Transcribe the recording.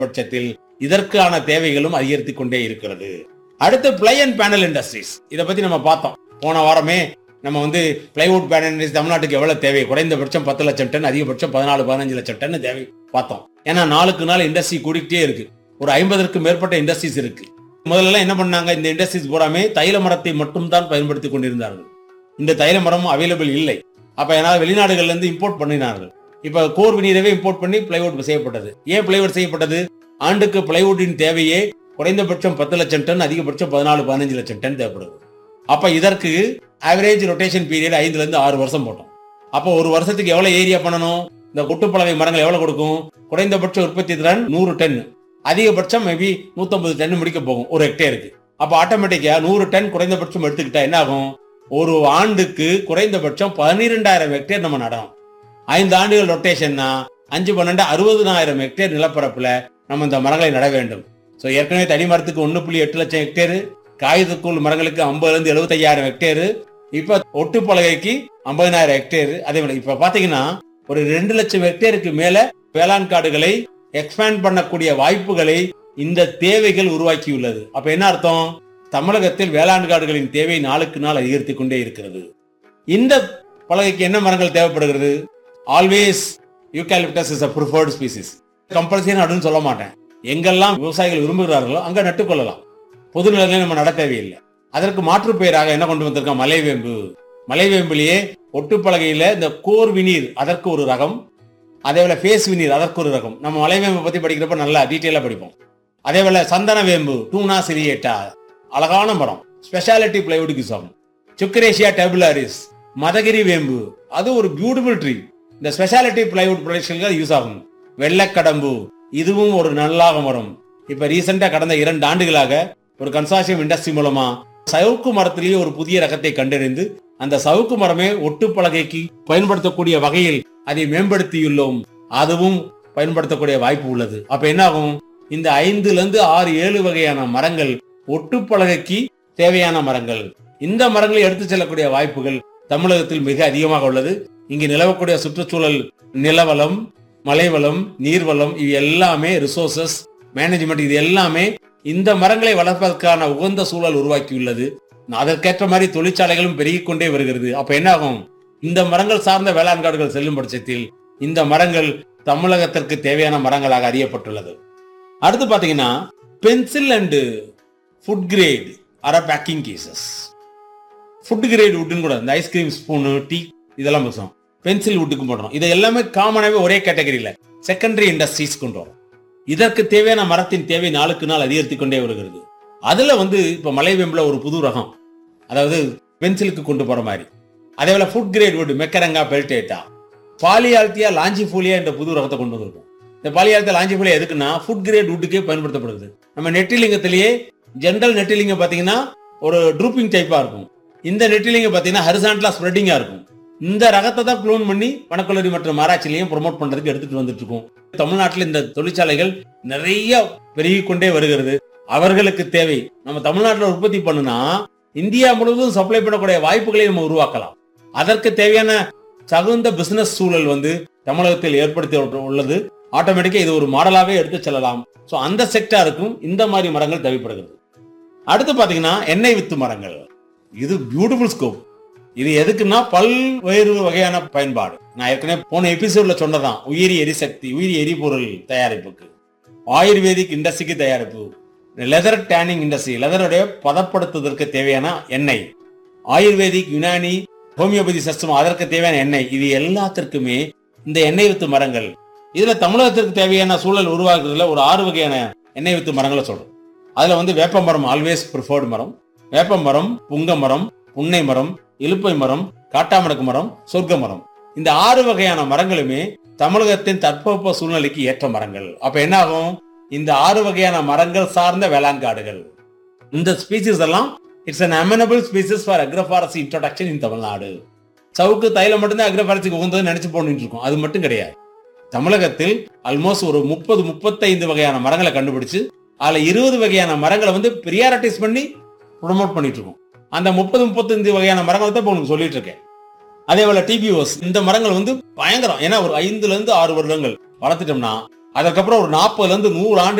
பட்சத்தில் இதற்கான தேவைகளும் அதிகரித்துக் கொண்டே இருக்கிறது அடுத்து பிளை அண்ட் பேனல் இண்டஸ்ட்ரீஸ் இதை பத்தி நம்ம பார்த்தோம் போன வாரமே நம்ம வந்து பிளைவுட் பேனல் இண்டஸ்ட்ரி தமிழ்நாட்டுக்கு எவ்வளவு தேவை குறைந்தபட்சம் பத்து லட்சம் டன் அதிகபட்சம் பதினாலு பதினஞ்சு லட்சம் டன் தேவை பார்த்தோம் ஏன்னா நாளுக்கு நாள் இண்டஸ்ட்ரி கூடிக்கிட்டே இருக்கு ஒரு ஐம்பதற்கும் மேற்பட்ட இண்டஸ்ட்ரீஸ் இருக்கு முதல்ல என்ன பண்ணாங்க இந்த இண்டஸ்ட்ரீஸ் பூராமே தைல மரத்தை மட்டும்தான் பயன்படுத்தி கொண்டிருந்தார்கள் இந்த தைல மரம் அவைலபிள் இல்லை அப்ப ஏன்னா வெளிநாடுகள்ல இருந்து இம்போர்ட் பண்ணினார்கள் இப்ப கோர் வினீரவே இம்போர்ட் பண்ணி பிளைவுட் செய்யப்பட்டது ஏன் பிளைவுட் செய்யப்பட்டது ஆண்டுக்கு பிளைவுட்டின் தேவையே குறைந்தபட்சம் பத்து லட்சம் டன் அதிகபட்சம் பதினாலு பதினஞ்சு லட்சம் டன் தேவைப்படுது அப்ப இதற்கு ஆவரேஜ் ரொட்டேஷன் பீரியட் ஐந்துல இருந்து ஆறு வருஷம் போட்டோம் அப்போ ஒரு வருஷத்துக்கு எவ்வளவு ஏரியா பண்ணணும் இந்த கொட்டுப்பலகை மரங்கள் எவ்வளவு கொடுக்கும் குறைந்தபட்ச உற்பத்தி திறன் நூறு டன் அதிகபட்சம் மேபி நூத்தம்பது டன் முடிக்க போகும் ஒரு ஹெக்டேருக்கு அப்ப ஆட்டோமேட்டிக்கா நூறு டன் குறைந்தபட்சம் எடுத்துக்கிட்டா என்ன ஆகும் ஒரு ஆண்டுக்கு குறைந்தபட்சம் பன்னிரெண்டாயிரம் ஹெக்டேர் நம்ம நடணும் ஐந்து ஆண்டுகள் ரொட்டேஷன்னா அஞ்சு பன்னெண்டு அறுபதுனாயிரம் ஹெக்டேர் நிலப்பரப்புல நம்ம இந்த மரங்களை நட வேண்டும் ஸோ ஏற்கனவே தனி மரத்துக்கு ஒன்று புள்ளி எட்டு லட்சம் ஹெக்டேரு காகிதக்கூழ் மரங்களுக்கு ஐம்பதுல இருந்து எழுபத்தையாயிரம் ஹெக்டேரு இப்ப ஒட்டு பலகைக்கு ஐம்பதினாயிரம் ஹெக்டேர் அதே மாதிரி இப்ப பாத்தீங்கன்னா ஒரு ரெண்டு லட்சம் ஹெக்டேருக்கு மேல வேளாண் காடுகளை எக்ஸ்பேண்ட் பண்ணக்கூடிய வாய்ப்புகளை இந்த தேவைகள் உருவாக்கியுள்ளது அப்ப என்ன அர்த்தம் தமிழகத்தில் வேளாண் காடுகளின் தேவை நாளுக்கு நாள் அதிகரித்துக் கொண்டே இருக்கிறது இந்த பலகைக்கு என்ன மரங்கள் தேவைப்படுகிறது always eucalyptus is a preferred species compulsory நடுன்னு சொல்ல மாட்டேன் எங்கெல்லாம் விவசாயிகள் விரும்புகிறார்களோ அங்க நட்டுக்கொள்ளலாம் பொது நிலங்களில் நம்ம நட தேவையில்லை அதற்கு மாற்று பெயராக என்ன கொண்டு வந்திருக்கோம் மலைவேம்பு மலைவேம்பிலேயே ஒட்டுப்பலகையில இந்த கோர் வினீர் அதற்கு ஒரு ரகம் அதே போல ஃபேஸ் வினீர் அதற்கு ஒரு ரகம் நம்ம மலைவேம்பு பத்தி படிக்கிறப்ப நல்லா டீட்டெயிலா படிப்போம் அதே போல சந்தன வேம்பு டூனா சிரியேட்டா அழகான மரம் ஸ்பெஷாலிட்டி பிளைவுட் யூஸ் ஆகும் சுக்கரேஷியா டேபுலாரிஸ் மதகிரி வேம்பு அது ஒரு பியூட்டிஃபுல் ட்ரீ இந்த ஸ்பெஷாலிட்டி பிளைவுட் ப்ரொடக்ஷனுக்கு யூஸ் ஆகும் வெள்ளக்கடம்பு இதுவும் ஒரு நல்லாக மரம் இப்ப ரீசெண்டா கடந்த இரண்டு ஆண்டுகளாக ஒரு கன்சார்சியம் இண்டஸ்ட்ரி மூலமா சவுக்கு மரத்திலேயே ஒரு புதிய ரகத்தை கண்டறிந்து அந்த சவுக்கு மரமே ஒட்டு பலகைக்கு பயன்படுத்தக்கூடிய வகையில் அதை மேம்படுத்தியுள்ளோம் அதுவும் பயன்படுத்தக்கூடிய வாய்ப்பு உள்ளது அப்ப என்ன ஆகும் இந்த ஐந்துல இருந்து ஆறு ஏழு வகையான மரங்கள் ஒட்டு பலகைக்கு தேவையான மரங்கள் இந்த மரங்களை எடுத்து செல்லக்கூடிய வாய்ப்புகள் தமிழகத்தில் மிக அதிகமாக உள்ளது இங்கு நிலவக்கூடிய சுற்றுச்சூழல் நிலவளம் மலைவளம் நீர்வளம் இது எல்லாமே ரிசோர்சஸ் மேனேஜ்மெண்ட் இது எல்லாமே இந்த மரங்களை வளர்ப்பதற்கான உகந்த சூழல் உருவாக்கியுள்ளது அதற்கேற்ற மாதிரி தொழிற்சாலைகளும் பெருகிக் கொண்டே வருகிறது அப்ப என்ன ஆகும் இந்த மரங்கள் சார்ந்த வேளாண் காடுகள் செல்லும் பட்சத்தில் இந்த மரங்கள் தமிழகத்திற்கு தேவையான மரங்களாக அறியப்பட்டுள்ளது அடுத்து பாத்தீங்கன்னா பென்சில் அண்ட் ஃபுட் கிரேட் அர பேக்கிங் கேசஸ் ஃபுட் கிரேட் வுட்னு கூட இந்த ஐஸ்கிரீம் ஸ்பூனு டீ இதெல்லாம் பேசுவோம் பென்சில் வுட்டுக்கு போடுறோம் இது எல்லாமே காமனாகவே ஒரே கேட்டகரியில செகண்டரி இண்டஸ்ட்ரீஸ் கொண்டு வரும் இதற்கு தேவையான மரத்தின் தேவை நாளுக்கு நாள் அதிகரித்துக் கொண்டே வருகிறது அதுல வந்து இப்ப மலைவேம்புல ஒரு புது ரகம் அதாவது பென்சிலுக்கு கொண்டு போற மாதிரி அதே போல food crate wood macaranga peltata polyalthia longifolia என்ற புது ரகத்தை கொண்டு வந்திருக்கும் இந்த பாலியால்த்தியா லாஞ்சிஃபோலியா எதுக்குன்னா ஃபுட் கிரேட் வுட்டுக்கே பயன்படுத்தப்படுது நம்ம நெட்டிலிங்கத்திலேயே ஜென்ரல் நெட்டிலிங்கம் பாத்தீங்கன்னா ஒரு ட்ரூப்பிங் டைப்பா இருக்கும் இந்த நெட்டிலிங்கம் பாத்தீங்கன்னா ஹரிசாண்டலா ஸ்ப்ரெட்டிங்கா இருக்கும் இந்த ரகத்தை தான் க்ளோன் பண்ணி வனக்கல்லூரி மற்றும் ஆராய்ச்சியிலையும் ப்ரொமோட் பண்றதுக்கு எடுத்துட்டு வந்துட்டு இருக்கோம் தமிழ்நாட்டில் இந்த தொழிற்சாலைகள் நிறைய பெருகிக் கொண்டே வருகிறது அவர்களுக்கு தேவை நம்ம தமிழ்நாட்டில் உற்பத்தி பண்ணுனா இந்தியா முழுவதும் சப்ளை பண்ணக்கூடிய வாய்ப்புகளை நம்ம உருவாக்கலாம் அதற்கு தேவையான தகுந்த பிசினஸ் சூழல் வந்து தமிழகத்தில் ஏற்படுத்தி உள்ளது ஆட்டோமேட்டிக்கா இது ஒரு மாடலாவே எடுத்து செல்லலாம் ஸோ அந்த செக்டாருக்கும் இந்த மாதிரி மரங்கள் தேவைப்படுகிறது அடுத்து பாத்தீங்கன்னா எண்ணெய் வித்து மரங்கள் இது பியூட்டிஃபுல் ஸ்கோப் இது எதுக்குன்னா பல்வேறு வகையான பயன்பாடு நான் ஏற்கனவே போன எபிசோட்ல சொன்னதான் உயிரி எரிசக்தி உயிரி எரிபொருள் தயாரிப்புக்கு ஆயுர்வேதிக் இண்டஸ்ட்ரிக்கு தயாரிப்பு லெதர் டேனிங் இண்டஸ்ட்ரி லெதருடைய பதப்படுத்துவதற்கு தேவையான எண்ணெய் ஆயுர்வேதிக் யுனானி ஹோமியோபதி சிஸ்டம் அதற்கு தேவையான எண்ணெய் இது எல்லாத்திற்குமே இந்த எண்ணெய் வித்து மரங்கள் இதுல தமிழகத்திற்கு தேவையான சூழல் உருவாக்குறதுல ஒரு ஆறு வகையான எண்ணெய் வித்து மரங்களை சொல்றோம் அதுல வந்து வேப்ப மரம் ஆல்வேஸ் ப்ரிஃபர்டு மரம் வேப்ப மரம் புங்க மரம் புன்னை மரம் இலுப்பை மரம் காட்டாமணக்கு மரம் சொர்க்க மரம் இந்த ஆறு வகையான மரங்களுமே தமிழகத்தின் தட்பவெப்ப சூழ்நிலைக்கு ஏற்ற மரங்கள் அப்ப என்ன ஆகும் இந்த ஆறு வகையான மரங்கள் சார்ந்த வேளாண் காடுகள் இந்த ஸ்பீசிஸ் எல்லாம் it's an amenable species for agroforestry introduction in Tamil Nadu சவுக்கு தைலம் மட்டும்தான் அக்ரஃபாரசிக்கு உகந்தது நினைச்சு போட்டு இருக்கோம் அது மட்டும் கிடையாது தமிழகத்தில் ஆல்மோஸ்ட் ஒரு முப்பது முப்பத்தைந்து வகையான மரங்களை கண்டுபிடிச்சு அதுல இருபது வகையான மரங்களை வந்து பிரியாரிட்டைஸ் பண்ணி ப்ரொமோட் பண்ணிட்டு இருக்கோம் அந்த முப்பது முப்பத்தஞ்சு வகையான மரங்களை தான் இப்போ உங்களுக்கு சொல்லிட்டு இருக்கேன் அதே போல டிபிஓஸ் இந்த மரங்கள் வந்து பயங்கரம் ஏன்னா ஒரு ஐந்துல இருந்து ஆறு வருடங்கள் வளர்த்துட்டோம்னா அதுக்கப்புறம் ஒரு நாற்பதுல இருந்து நூறு ஆண்டு